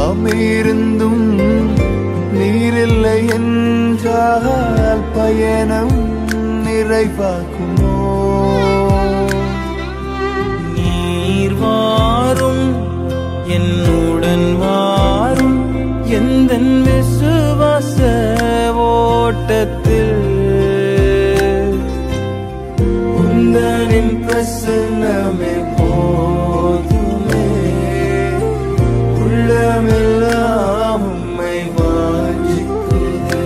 சாமியிருந்தும் நீரில்லை என்றால் பயணம் நிறைவாக்குமோ நீர் வாரும் என்னுடன் வாரும் எந்த விசுவாச ஓட்டத்தில் உந்தனின் பிரசன்னமே போதுமே உள்ளமெல்லாம் உம்மை வாஞ்சிக்குதே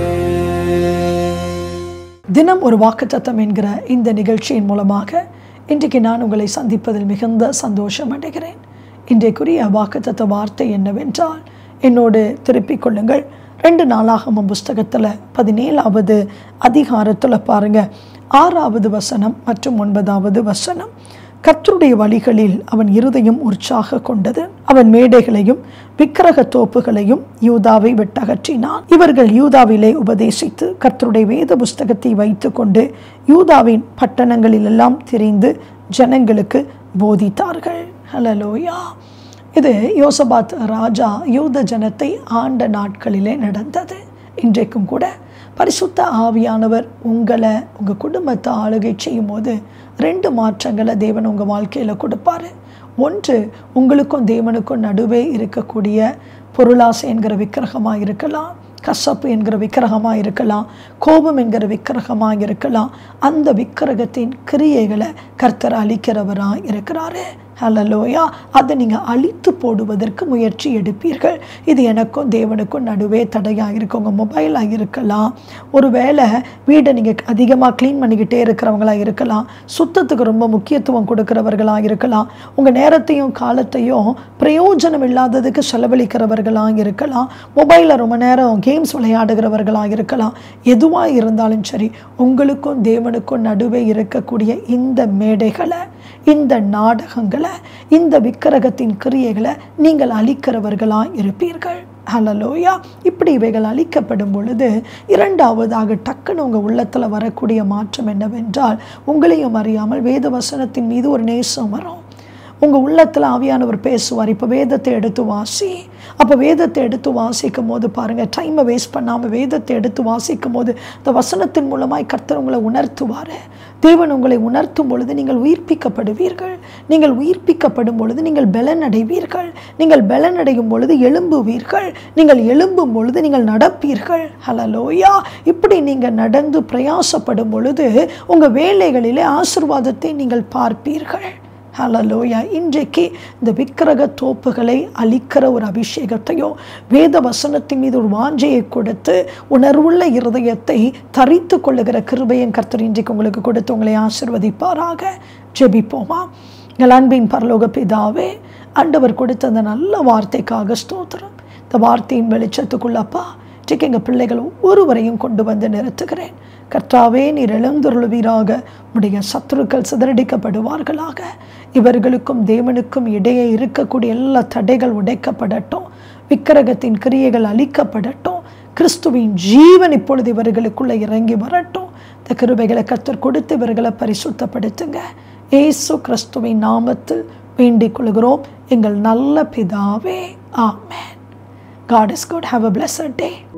தினம் ஒரு வாக்குத்தத்தம் என்கிற இந்த நிகழ்ச்சியின் மூலமாக இன்றைக்கு நான் உங்களை சந்திப்பதில் மிகுந்த சந்தோஷம் அடைகிறேன் இன்றைக்குரிய வாக்குத்தத்த வார்த்தை என்னவென்றால் என்னோடு திருப்பிக் கொள்ளுங்கள் ரெண்டு நாளாகம புஸ்தகத்தில் பதினேழாவது அதிகாரத்தில் பாருங்க ஆறாவது வசனம் மற்றும் ஒன்பதாவது வசனம் கர்த்தருடைய வழிகளில் அவன் இருதயம் உற்சாக கொண்டது அவன் மேடைகளையும் விக்கிரக தோப்புகளையும் யூதாவை விட்டகற்றினான் இவர்கள் யூதாவிலே உபதேசித்து கர்த்தருடைய வேத புஸ்தகத்தை வைத்துக்கொண்டு யூதாவின் பட்டணங்களிலெல்லாம் திரிந்து ஜனங்களுக்கு போதித்தார்கள் ஹலலோயா இது யோசபாத் ராஜா யூத ஜனத்தை ஆண்ட நாட்களிலே நடந்தது இன்றைக்கும் கூட பரிசுத்த ஆவியானவர் உங்களை உங்கள் குடும்பத்தை ஆளுகை செய்யும் போது ரெண்டு மாற்றங்களை தேவன் உங்கள் வாழ்க்கையில் கொடுப்பாரு ஒன்று உங்களுக்கும் தேவனுக்கும் நடுவே இருக்கக்கூடிய பொருளாசை என்கிற விக்கிரகமாக இருக்கலாம் கசப்பு என்கிற விக்கிரகமாக இருக்கலாம் கோபம் என்கிற விக்கிரகமாக இருக்கலாம் அந்த விக்கிரகத்தின் கிரியைகளை கர்த்தர் அழிக்கிறவராக இருக்கிறாரு ஹலலோயா அதை நீங்கள் அழித்து போடுவதற்கு முயற்சி எடுப்பீர்கள் இது எனக்கும் தேவனுக்கும் நடுவே தடையாக இருக்கு உங்கள் மொபைலாக இருக்கலாம் ஒருவேளை வீடை நீங்கள் அதிகமாக க்ளீன் பண்ணிக்கிட்டே இருக்கிறவங்களா இருக்கலாம் சுத்தத்துக்கு ரொம்ப முக்கியத்துவம் கொடுக்கிறவர்களாக இருக்கலாம் உங்கள் நேரத்தையும் காலத்தையும் பிரயோஜனம் இல்லாததுக்கு செலவழிக்கிறவர்களாக இருக்கலாம் மொபைலில் ரொம்ப நேரம் கேம்ஸ் விளையாடுகிறவர்களாக இருக்கலாம் எதுவாக இருந்தாலும் சரி உங்களுக்கும் தேவனுக்கும் நடுவே இருக்கக்கூடிய இந்த மேடைகளை இந்த நாடகங்களை இந்த விக்கிரகத்தின் கிரியைகளை நீங்கள் அழிக்கிறவர்களாக இருப்பீர்கள் ஹலலோயா இப்படி இவைகள் அழிக்கப்படும் பொழுது இரண்டாவதாக டக்குன்னு உங்கள் உள்ளத்தில் வரக்கூடிய மாற்றம் என்னவென்றால் உங்களையும் அறியாமல் வேத வசனத்தின் மீது ஒரு நேசம் வரும் உங்கள் உள்ளத்தில் ஆவியானவர் பேசுவார் இப்போ வேதத்தை எடுத்து வாசி அப்போ வேதத்தை எடுத்து வாசிக்கும் போது பாருங்கள் டைமை வேஸ்ட் பண்ணாமல் வேதத்தை எடுத்து வாசிக்கும் போது இந்த வசனத்தின் மூலமாய் கர்த்தர் உங்களை உணர்த்துவார் தேவன் உங்களை உணர்த்தும் பொழுது நீங்கள் உயிர்ப்பிக்கப்படுவீர்கள் நீங்கள் உயிர்ப்பிக்கப்படும் பொழுது நீங்கள் பலன் அடைவீர்கள் நீங்கள் பலன் அடையும் பொழுது எழும்புவீர்கள் நீங்கள் எழும்பும் பொழுது நீங்கள் நடப்பீர்கள் ஹலலோயா இப்படி நீங்கள் நடந்து பிரயாசப்படும் பொழுது உங்கள் வேலைகளிலே ஆசிர்வாதத்தை நீங்கள் பார்ப்பீர்கள் ஹலலோயா இன்றைக்கு இந்த விக்கிரக தோப்புகளை அழிக்கிற ஒரு அபிஷேகத்தையும் வேத வசனத்தின் மீது ஒரு வாஞ்சையை கொடுத்து உணர்வுள்ள இருதயத்தை தரித்து கொள்ளுகிற கிருபையும் கர்த்தர் இன்றைக்கு உங்களுக்கு கொடுத்து உங்களை ஆசிர்வதிப்பாராக ஜெபிப்போமா எங்கள் அன்பின் பரலோக பிதாவே ஆண்டவர் கொடுத்த அந்த நல்ல வார்த்தைக்காக ஸ்தோத்திரம் இந்த வார்த்தையின் வெளிச்சத்துக்குள்ளப்பா இன்றைக்கு எங்கள் பிள்ளைகள் ஒவ்வொருவரையும் கொண்டு வந்து நிறுத்துகிறேன் கர்த்தாவே நீர் எழுந்துருளுவீராக உடைய சத்துருக்கள் சிதறடிக்கப்படுவார்களாக இவர்களுக்கும் தேவனுக்கும் இடையே இருக்கக்கூடிய எல்லா தடைகள் உடைக்கப்படட்டும் விக்கிரகத்தின் கிரியைகள் அழிக்கப்படட்டும் கிறிஸ்துவின் ஜீவன் இப்பொழுது இவர்களுக்குள்ள இறங்கி வரட்டும் இந்த கிருபைகளை கத்தர் கொடுத்து இவர்களை பரிசுத்தப்படுத்துங்க ஏசு கிறிஸ்துவின் நாமத்தில் வேண்டிக் கொள்கிறோம் எங்கள் நல்ல பிதாவே ஆமென் God is good. Have a blessed day.